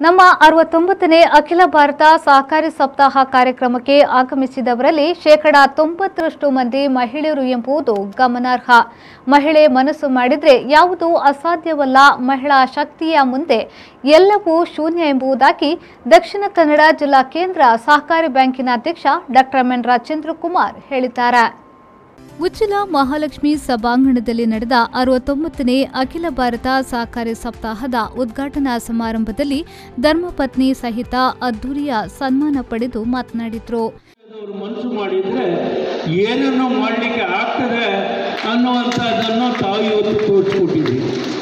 ನಮ್ಮ ಅರವತ್ತೊಂಬತ್ತನೇ ಅಖಿಲ ಭಾರತ ಸಹಕಾರಿ ಸಪ್ತಾಹ ಕಾರ್ಯಕ್ರಮಕ್ಕೆ ಆಗಮಿಸಿದವರಲ್ಲಿ ಶೇಕಡಾ ತೊಂಬತ್ತರಷ್ಟು ಮಂದಿ ಮಹಿಳೆಯರು ಎಂಬುದು ಗಮನಾರ್ಹ ಮಹಿಳೆ ಮನಸ್ಸು ಮಾಡಿದ್ರೆ ಯಾವುದೂ ಅಸಾಧ್ಯವಲ್ಲ ಮಹಿಳಾ ಶಕ್ತಿಯ ಮುಂದೆ ಎಲ್ಲವೂ ಶೂನ್ಯ ಎಂಬುದಾಗಿ ದಕ್ಷಿಣ ಕನ್ನಡ ಜಿಲ್ಲಾ ಕೇಂದ್ರ ಸಹಕಾರಿ ಬ್ಯಾಂಕಿನ ಅಧ್ಯಕ್ಷ ಡಾಕ್ಟರ್ ಎನ್ ರಾಜೇಂದ್ರ ಹೇಳಿದ್ದಾರೆ ಉಚ್ಚಿಲ ಮಹಾಲಕ್ಷ್ಮಿ ಸಭಾಂಗಣದಲ್ಲಿ ನಡೆದ ಅರವತ್ತೊಂಬತ್ತನೇ ಅಖಿಲ ಭಾರತ ಸಹಕಾರಿ ಸಪ್ತಾಹದ ಉದ್ಘಾಟನಾ ಸಮಾರಂಭದಲ್ಲಿ ಧರ್ಮಪತ್ನಿ ಸಹಿತ ಅದ್ದೂರಿಯ ಸನ್ಮಾನ ಪಡೆದು ಮಾತನಾಡಿದರು ಅವರು ಮನಸ್ಸು ಮಾಡಿದರೆ ಏನನ್ನು ಮಾಡಲಿಕ್ಕೆ ಆಗ್ತದೆ ಅನ್ನುವಂಥದ್ದನ್ನು ತಾವು ಇವತ್ತು ತೋರಿಸ್ಕೊಟ್ಟಿದ್ವಿ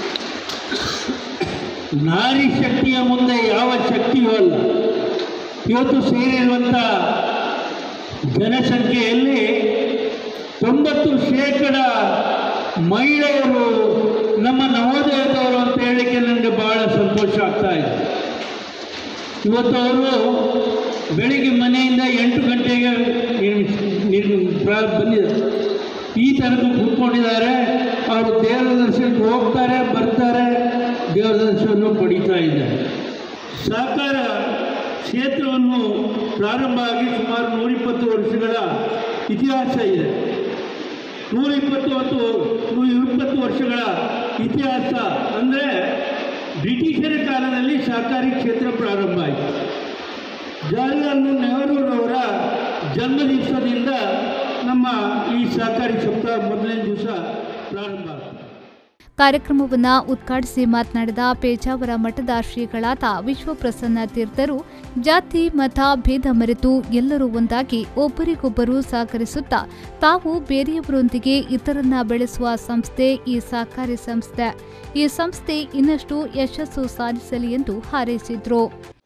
ನಾರಿ ಶಕ್ತಿಯ ಮುಂದೆ ಯಾವ ಶಕ್ತಿಯೂ ಅಲ್ಲ ಇವತ್ತು ಸೇರಿರುವಂಥ ಜನಸಂಖ್ಯೆಯಲ್ಲಿ ತೊಂಬತ್ತು ಶೇಕಡ ಮಹಿಳೆಯರು ನಮ್ಮ ನವೋದಯದವರು ಅಂತ ಹೇಳಲಿಕ್ಕೆ ನನಗೆ ಬಹಳ ಸಂತೋಷ ಆಗ್ತಾ ಇದೆ ಇವತ್ತು ಅವರು ಬೆಳಿಗ್ಗೆ ಮನೆಯಿಂದ ಎಂಟು ಗಂಟೆಗೆ ನಿರ್ಮಿಸ್- ನಿರ್ಮ್- ಪ್ರ- ಬಂದಿದ್ದಾರೆ ಈ ತನಕ ಕೂತ್ಕೊಂಡಿದ್ದಾರೆ ಅವರು ದೇವರ ದರ್ಶನಕ್ಕೆ ಹೋಗ್ತಾರೆ ಬರ್ತಾರೆ ದೇವರ ದರ್ಶನವನ್ನು ಪಡೀತಾ ಇದ್ದಾರೆ ಸಹಕಾರ ಕ್ಷೇತ್ರವನ್ನು ಪ್ರಾರಂಭ ಆಗಿ ಸುಮಾರು ನೂರಿಪ್ಪತ್ತು ವರ್ಷಗಳ ಇತಿಹಾಸ ಇದೆ ನೂರಿಪ್ಪತ್ತು ಮತ್ತು ನೂರ ಇಪ್ಪತ್ತು ವರ್ಷಗಳ ಇತಿಹಾಸ ಅಂದರೆ ಬ್ರಿಟಿಷರ ಕಾಲದಲ್ಲಿ ಸಹಕಾರಿ ಕ್ಷೇತ್ರ ಪ್ರಾರಂಭ ಆಯಿತು ಜವಾಹರ್ಲಾಲ್ ನೆಹರೂರವರ ಜನ್ಮ ದಿವಸದಿಂದ ನಮ್ಮ ಈ ಸಹಕಾರಿ ಸಪ್ತಾಹ ಮೊದಲನೇ ದಿವಸ ಪ್ರಾರಂಭ ಆಗ್ತದೆ ಕಾರ್ಯಕ್ರಮವನ್ನ ಉದ್ಘಾಟಿಸಿ ಮಾತನಾಡಿದ ಪೇಜಾವರ ಮಠದ ಶ್ರೀಗಳಾದ ವಿಶ್ವಪ್ರಸನ್ನ ತೀರ್ಥರು ಜಾತಿ ಮತ ಭೇದ ಮರೆತು ಎಲ್ಲರೂ ಒಂದಾಗಿ ಒಬ್ಬರಿಗೊಬ್ಬರು ಸಹಕರಿಸುತ್ತಾ ತಾವು ಬೇರೆಯವರೊಂದಿಗೆ ಇತರನ್ನ ಬೆಳೆಸುವ ಸಂಸ್ಥೆ ಈ ಸಹಕಾರಿ ಸಂಸ್ಥೆ ಈ ಸಂಸ್ಥೆ ಇನ್ನಷ್ಟು ಯಶಸ್ಸು ಸಾಧಿಸಲಿ ಎಂದು ಹಾರೈಸಿದ್ರು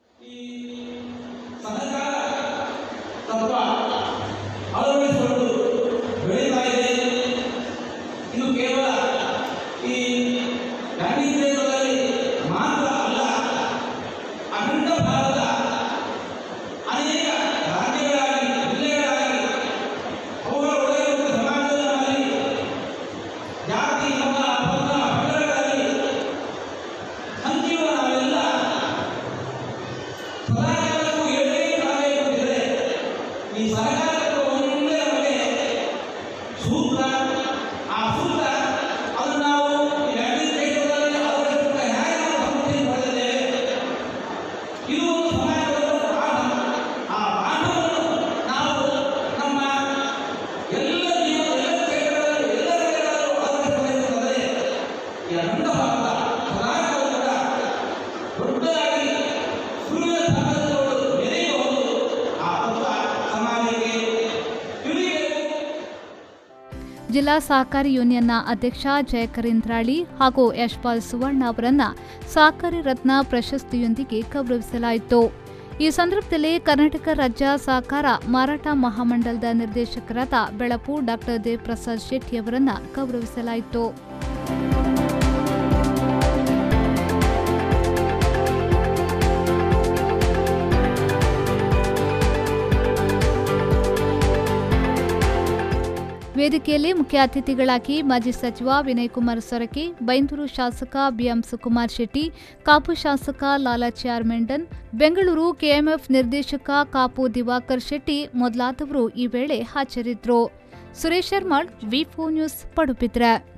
ತತ್ವ ಅಳವಡಿಸಿಕೊಂಡು ಬೆಳೀತಾ ಇದೆ ಇದು ಕೇವಲ ಈ ಗಾಂಧಿ ಕ್ಷೇತ್ರದಲ್ಲಿ ಮಾತ್ರ ಅಲ್ಲ ಅಖಂಡ ಭಾರತ ಅನೇಕ ರಾಜ್ಯಗಳಾಗಿ ಜಿಲ್ಲೆಗಳಾಗಿ ಅವುಗಳ ಒಳಗಿರುವ ಸಮಾಜದಲ್ಲಿ ಜಾತಿ ಮತ ಪಂಥ ಪಂಗಡಗಳಲ್ಲಿ ಹಂಚಿರುವ ನಾವೆಲ್ಲ ಸದಾಕಾಲಕ್ಕೂ ಏಳೇ ಕಾಯಬೇಕಿದೆ ಈ ಸಹಕಾರಕ್ಕೆ ಒಂದೇ ನಮಗೆ ಸೂತ್ರ ಆ ಸೂತ್ರ ಅದು ನಾವು ಈ ಗಾಂಧಿ ಕ್ಷೇತ್ರದಲ್ಲಿ ಅಳವಡಿಸಿಕೊಂಡ ಹೇಗೆ ನಾವು ಸಂಸ್ಕೃತಿ ಪಡೆದಿದ್ದೇವೆ ಇದು ಒಂದು ಸಮಾಜದ ಒಂದು ಪಾಠ ಆ ಪಾಠವನ್ನು ನಾವು ನಮ್ಮ ಎಲ್ಲ ಜೀವನ ಎಲ್ಲ ಕ್ಷೇತ್ರಗಳಲ್ಲಿ ಎಲ್ಲ ಕ್ಷೇತ್ರದಲ್ಲೂ ಅಳವಡಿಸಬೇಕಾಗುತ್ತದೆ ಈ ಅಖಂಡ ಭಾರತ ಸದಾಕಾಲ ಕೂಡ ದೊಡ್ಡದಾಗಿ ಸೂರ್ಯನ ಸಾಮರ್ಥ್ಯಗಳು ಬೆಳೆಯಬಹುದು ಆ ತತ್ವ ಸಮಾಜಕ್ಕೆ ತಿಳಿಯಬೇಕು ಜಿಲ್ಲಾ ಸಹಕಾರಿ ಯೂನಿಯನ್ನ ಅಧ್ಯಕ್ಷ ಜಯಕರೀಂದ್ರಾಳಿ ಹಾಗೂ ಯಶ್ಪಾಲ್ ಸುವರ್ಣ ಅವರನ್ನ ಸಹಕಾರಿ ರತ್ನ ಪ್ರಶಸ್ತಿಯೊಂದಿಗೆ ಗೌರವಿಸಲಾಯಿತು ಈ ಸಂದರ್ಭದಲ್ಲಿ ಕರ್ನಾಟಕ ರಾಜ್ಯ ಸಹಕಾರ ಮಾರಾಟ ಮಹಾಮಂಡಲದ ನಿರ್ದೇಶಕರಾದ ಬೆಳಪು ಡಾಕ್ಟರ್ ದೇವಪ್ರಸಾದ್ ಶೆಟ್ಟಿ ಅವರನ್ನ ಗೌರವಿಸಲಾಯಿತು ವೇದಿಕೆಯಲ್ಲಿ ಮುಖ್ಯ ಅತಿಥಿಗಳಾಗಿ ಮಾಜಿ ಸಚಿವ ವಿನಯ್ ಕುಮಾರ್ ಸೊರಕೆ ಬೈಂದೂರು ಶಾಸಕ ಬಿಎಂ ಸುಕುಮಾರ್ ಶೆಟ್ಟಿ ಕಾಪು ಶಾಸಕ ಲಾಲಾಚಾರ್ ಮೆಂಡನ್ ಬೆಂಗಳೂರು ಕೆಎಂಎಫ್ ನಿರ್ದೇಶಕ ಕಾಪು ದಿವಾಕರ್ ಶೆಟ್ಟಿ ಮೊದಲಾದವರು ಈ ವೇಳೆ ಹಾಜರಿದ್ದರು ಸುರೇಶ್ ಶರ್ಮಾಳ್ ವಿ ನ್ಯೂಸ್ ಪಡುಬಿದ್ರೆ